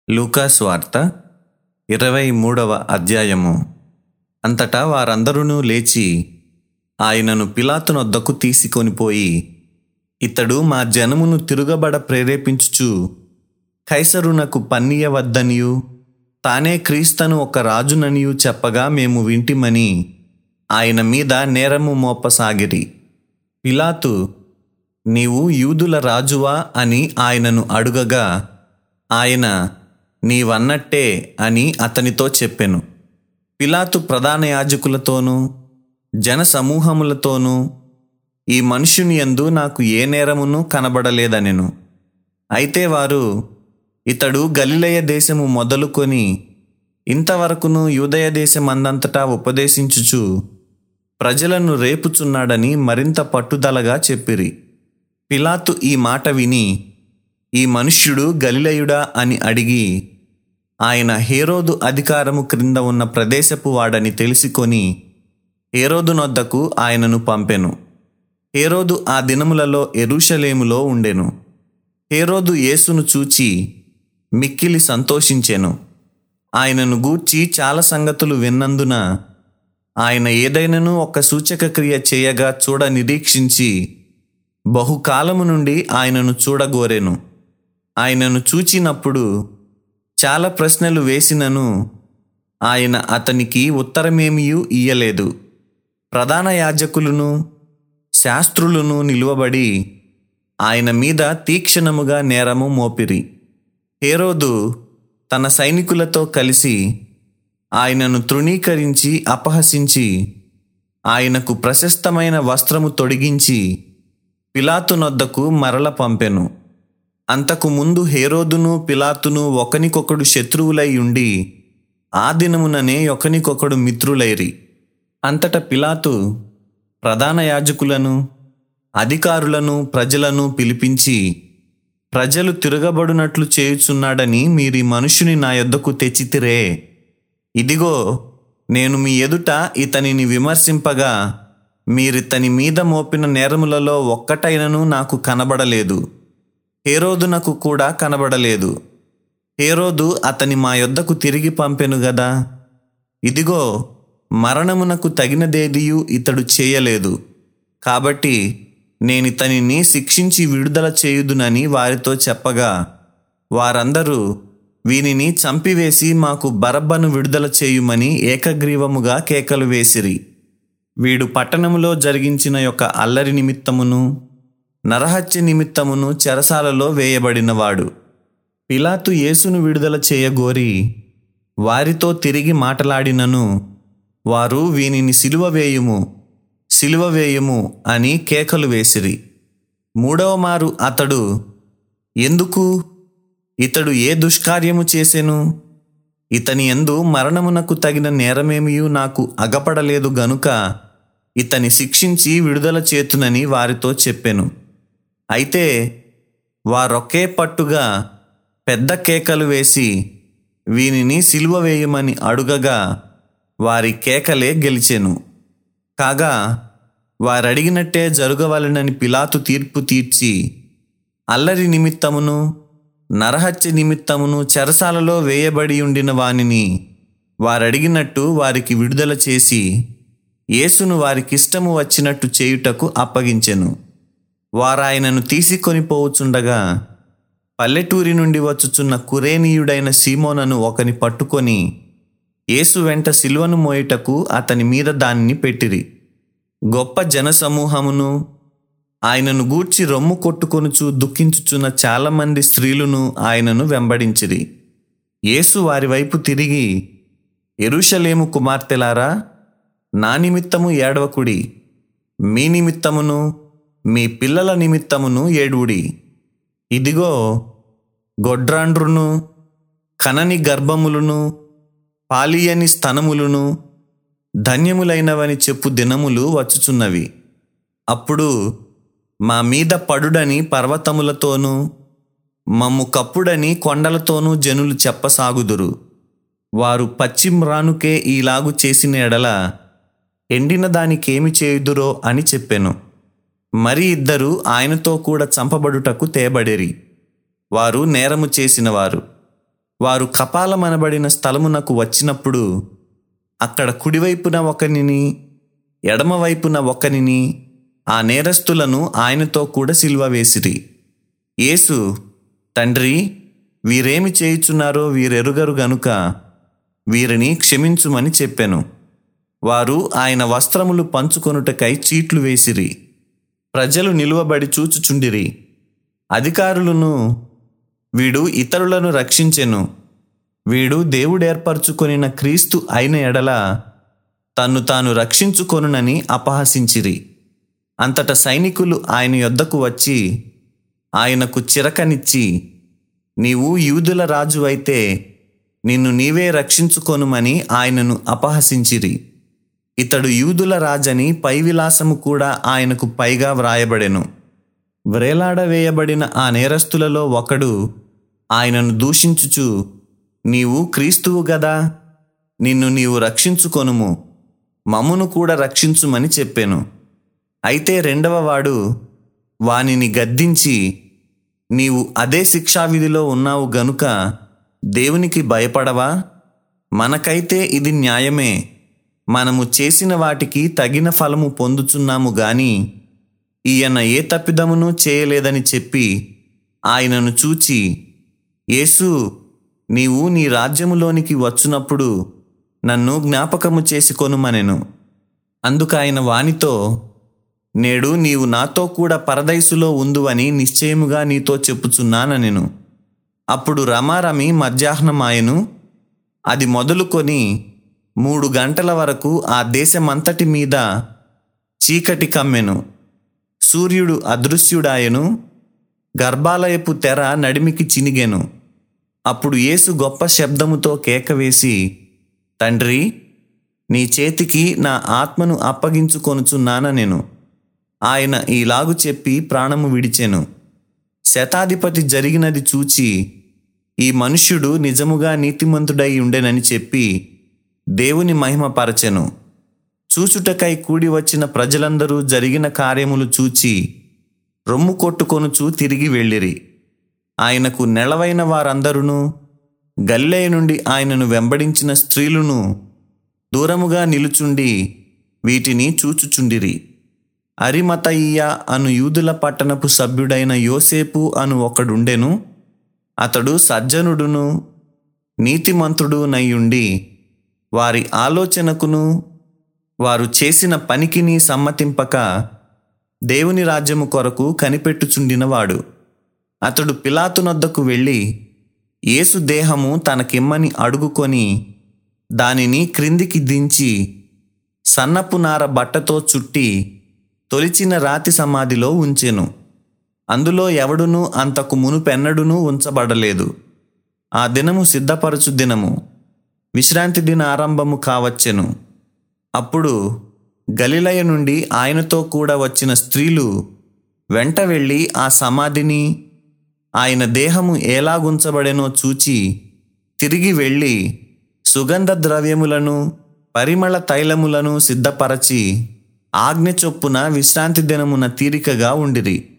లూకాస్ వార్త ఇరవై మూడవ అధ్యాయము అంతటా వారందరూ లేచి ఆయనను పిలాతునొద్దకు తీసుకొనిపోయి ఇతడు మా జనమును తిరుగబడ ప్రేరేపించుచు కైసరునకు పన్నీయవద్దనియు తానే క్రీస్తను ఒక రాజుననియు చెప్పగా మేము వింటిమని ఆయన మీద నేరము మోపసాగిరి పిలాతు నీవు యూదుల రాజువా అని ఆయనను అడుగగా ఆయన నీవన్నట్టే అని అతనితో చెప్పెను పిలాతు ప్రధాన యాజకులతోనూ జన సమూహములతోనూ ఈ మనుష్యుని యందు నాకు ఏ నేరమును కనబడలేదనెను అయితే వారు ఇతడు గలిలయ దేశము మొదలుకొని ఇంతవరకును యూదయ దేశమందంతటా ఉపదేశించుచు ప్రజలను రేపుచున్నాడని మరింత పట్టుదలగా చెప్పిరి పిలాతు ఈ మాట విని ఈ మనుష్యుడు గలిలయుడా అని అడిగి ఆయన హేరోదు అధికారము క్రింద ఉన్న ప్రదేశపు వాడని తెలుసుకొని హేరోదు నొద్దకు ఆయనను పంపెను హేరోదు ఆ దినములలో ఎరుషలేములో ఉండెను హేరోదు యేసును చూచి మిక్కిలి సంతోషించెను ఆయనను గూర్చి చాలా సంగతులు విన్నందున ఆయన ఏదైనాను ఒక సూచక క్రియ చేయగా చూడ నిరీక్షించి బహుకాలము నుండి ఆయనను చూడగోరెను ఆయనను చూచినప్పుడు చాలా ప్రశ్నలు వేసినను ఆయన అతనికి ఉత్తరమేమియూ ఇయ్యలేదు ప్రధాన యాజకులను శాస్త్రులను నిలువబడి ఆయన మీద తీక్షణముగా నేరము మోపిరి హేరోదు తన సైనికులతో కలిసి ఆయనను తృణీకరించి అపహసించి ఆయనకు ప్రశస్తమైన వస్త్రము తొడిగించి పిలాతునొద్దకు మరల పంపెను అంతకు ముందు హేరోదును పిలాతును ఒకనికొకడు శత్రువులై ఉండి ఆ దినముననే ఒకనికొకడు మిత్రులైరి అంతట పిలాతు ప్రధాన యాజకులను అధికారులను ప్రజలను పిలిపించి ప్రజలు తిరగబడునట్లు చేయుచున్నాడని మీరీ మనుషుని నా యొద్దకు తెచ్చితిరే ఇదిగో నేను మీ ఎదుట ఇతనిని విమర్శింపగా మీరితని మీద మోపిన నేరములలో ఒక్కటైనను నాకు కనబడలేదు హేరోదునకు కూడా కనబడలేదు హేరోదు అతని మా యొద్దకు తిరిగి పంపెను గదా ఇదిగో మరణమునకు తగినదేదియు ఇతడు చేయలేదు కాబట్టి నేనితనిని శిక్షించి విడుదల చేయుదునని వారితో చెప్పగా వారందరూ వీనిని చంపివేసి మాకు బరబ్బను విడుదల చేయుమని ఏకగ్రీవముగా కేకలు వేసిరి వీడు పట్టణములో జరిగించిన యొక్క అల్లరి నిమిత్తమును నరహత్య నిమిత్తమును చెరసాలలో వేయబడినవాడు పిలాతు యేసును విడుదల చేయగోరి వారితో తిరిగి మాటలాడినను వారు వీనిని సిలువ వేయుము సిలువ వేయుము అని కేకలు వేసిరి మూడవ మారు అతడు ఎందుకు ఇతడు ఏ దుష్కార్యము చేసెను ఇతని ఎందు మరణమునకు తగిన నేరమేమియూ నాకు అగపడలేదు గనుక ఇతని శిక్షించి విడుదల చేతునని వారితో చెప్పెను అయితే వారొకే పట్టుగా పెద్ద కేకలు వేసి వీనిని సిలువ వేయమని అడుగగా వారి కేకలే గెలిచెను కాగా వారడిగినట్టే జరగవలనని పిలాతు తీర్పు తీర్చి అల్లరి నిమిత్తమును నరహత్య నిమిత్తమును చెరసాలలో వేయబడి ఉండిన వానిని వారడిగినట్టు వారికి విడుదల చేసి యేసును వారికిష్టము వచ్చినట్టు చేయుటకు అప్పగించెను వారాయనను తీసుకొని పోవుచుండగా పల్లెటూరి నుండి వచ్చుచున్న కురేనీయుడైన సీమోనను ఒకని పట్టుకొని యేసు వెంట సిలువను మోయుటకు అతని మీద దానిని పెట్టిరి గొప్ప జనసమూహమును ఆయనను గూర్చి రొమ్ము కొట్టుకొనుచు దుఃఖించుచున్న చాలామంది స్త్రీలను ఆయనను వెంబడించిరి యేసు వారి వైపు తిరిగి ఎరుషలేము కుమార్తెలారా నా నిమిత్తము ఏడవకుడి మీ నిమిత్తమును మీ పిల్లల నిమిత్తమును ఏడువుడి ఇదిగో గొడ్రాండ్రును కనని గర్భములను పాలియని స్తనములను ధన్యములైనవని చెప్పు దినములు వచ్చుచున్నవి అప్పుడు మా మీద పడుడని పర్వతములతోనూ మమ్ము కప్పుడని కొండలతోనూ జనులు చెప్పసాగుదురు వారు పశ్చిమ్రానుకే ఈలాగు చేసిన ఎడల ఎండిన దానికేమి చేయుదురో అని చెప్పెను మరి ఇద్దరు ఆయనతో కూడా చంపబడుటకు తేబడిరి వారు నేరము చేసినవారు వారు కపాలమనబడిన స్థలమునకు వచ్చినప్పుడు అక్కడ కుడివైపున ఒకనిని ఎడమవైపున ఒకనిని ఆ నేరస్తులను ఆయనతో కూడా సిల్వ వేసిరి యేసు తండ్రి వీరేమి చేయుచున్నారో వీరెరుగరు గనుక వీరిని క్షమించుమని చెప్పెను వారు ఆయన వస్త్రములు పంచుకొనుటకై చీట్లు వేసిరి ప్రజలు నిలువబడి చూచుచుండిరి అధికారులను వీడు ఇతరులను రక్షించెను వీడు దేవుడేర్పరచుకొనిన క్రీస్తు అయిన ఎడల తన్ను తాను రక్షించుకొనునని అపహసించిరి అంతట సైనికులు ఆయన యొద్దకు వచ్చి ఆయనకు చిరకనిచ్చి నీవు యూదుల రాజు అయితే నిన్ను నీవే రక్షించుకొనుమని ఆయనను అపహసించిరి ఇతడు యూదుల రాజని పై విలాసము కూడా ఆయనకు పైగా వ్రాయబడెను వ్రేలాడవేయబడిన ఆ నేరస్తులలో ఒకడు ఆయనను దూషించుచు నీవు క్రీస్తువు గదా నిన్ను నీవు రక్షించుకొనుము మమ్మును కూడా రక్షించుమని చెప్పెను అయితే రెండవ వాడు వానిని గద్దించి నీవు అదే శిక్షావిధిలో ఉన్నావు గనుక దేవునికి భయపడవా మనకైతే ఇది న్యాయమే మనము చేసిన వాటికి తగిన ఫలము పొందుచున్నాము గాని ఈయన ఏ తప్పిదమును చేయలేదని చెప్పి ఆయనను చూచి యేసు నీవు నీ రాజ్యములోనికి వచ్చునప్పుడు నన్ను జ్ఞాపకము చేసుకొనుమనెను అందుకాయన వానితో నేడు నీవు నాతో కూడా పరదైసులో ఉందువని నిశ్చయముగా నీతో చెప్పుచున్నానెను అప్పుడు రమారమి మధ్యాహ్నమాయను అది మొదలుకొని మూడు గంటల వరకు ఆ దేశమంతటి మీద చీకటి కమ్మెను సూర్యుడు అదృశ్యుడాయను గర్భాలయపు తెర నడిమికి చినిగెను అప్పుడు యేసు గొప్ప శబ్దముతో కేకవేసి తండ్రి నీ చేతికి నా ఆత్మను అప్పగించుకొనుచున్నాన నేను ఆయన ఈలాగు చెప్పి ప్రాణము విడిచెను శతాధిపతి జరిగినది చూచి ఈ మనుష్యుడు నిజముగా నీతిమంతుడై ఉండెనని చెప్పి దేవుని మహిమపరచెను చూచుటకై కూడి వచ్చిన ప్రజలందరూ జరిగిన కార్యములు చూచి రొమ్ము కొట్టుకొనుచూ తిరిగి వెళ్ళిరి ఆయనకు నెలవైన వారందరూ గల్లేయ నుండి ఆయనను వెంబడించిన స్త్రీలను దూరముగా నిలుచుండి వీటిని చూచుచుండిరి అరిమతయ్య అను యూదుల పట్టణపు సభ్యుడైన యోసేపు అను ఒకడుండెను అతడు సజ్జనుడును నీతిమంతుడు నయ్యుండి వారి ఆలోచనకును వారు చేసిన పనికిని సమ్మతింపక దేవుని రాజ్యము కొరకు కనిపెట్టుచుండినవాడు అతడు పిలాతునొద్దకు వెళ్ళి యేసు దేహము తనకిమ్మని అడుగుకొని దానిని క్రిందికి దించి సన్నపు నార బట్టతో చుట్టి తొలిచిన రాతి సమాధిలో ఉంచెను అందులో ఎవడునూ అంతకు మునుపెన్నడునూ ఉంచబడలేదు ఆ దినము సిద్ధపరచు దినము విశ్రాంతి దిన ఆరంభము కావచ్చెను అప్పుడు గలిలయ నుండి ఆయనతో కూడా వచ్చిన స్త్రీలు వెంట వెళ్ళి ఆ సమాధిని ఆయన దేహము ఎలాగుంచబడెనో చూచి తిరిగి వెళ్ళి సుగంధ ద్రవ్యములను పరిమళ తైలములను సిద్ధపరచి ఆజ్ఞ చొప్పున విశ్రాంతి దినమున తీరికగా ఉండిరి